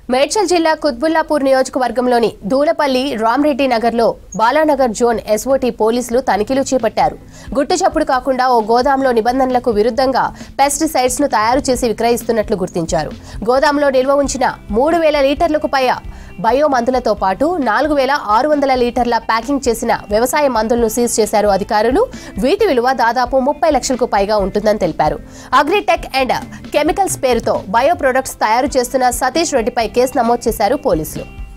మేడ్చల్ జిల్లా కుత్బుల్లాపూర్ నియోజకవర్గంలోని దూలపల్లి రామ్రెడ్డి నగర్లో బాలానగర్ జోన్ ఎస్ఓటీ పోలీసులు తనిఖీలు చేపట్టారు గుట్టు చప్పుడు కాకుండా ఓ గోదాంలో నిబంధనలకు విరుద్ధంగా పెస్టిసైడ్స్ ను తయారు చేసి విక్రయిస్తున్నట్లు గుర్తించారు గోదాంలో నిల్వ ఉంచిన మూడు వేల లీటర్లకు పైగా బయో మందులతో పాటు నాలుగు వేల ఆరు వందల లీటర్ల ప్యాకింగ్ చేసిన వ్యవసాయ మందులను సీజ్ చేశారు అధికారులు వీటి విలువ దాదాపు ముప్పై లక్షలకు పైగా ఉంటుందని తెలిపారు అగ్రిటెక్ అండ్ కెమికల్స్ పేరుతో బయో ప్రొడక్ట్స్ తయారు చేస్తున్న సతీష్ రెడ్డిపై కేసు నమోదు చేశారు పోలీసులు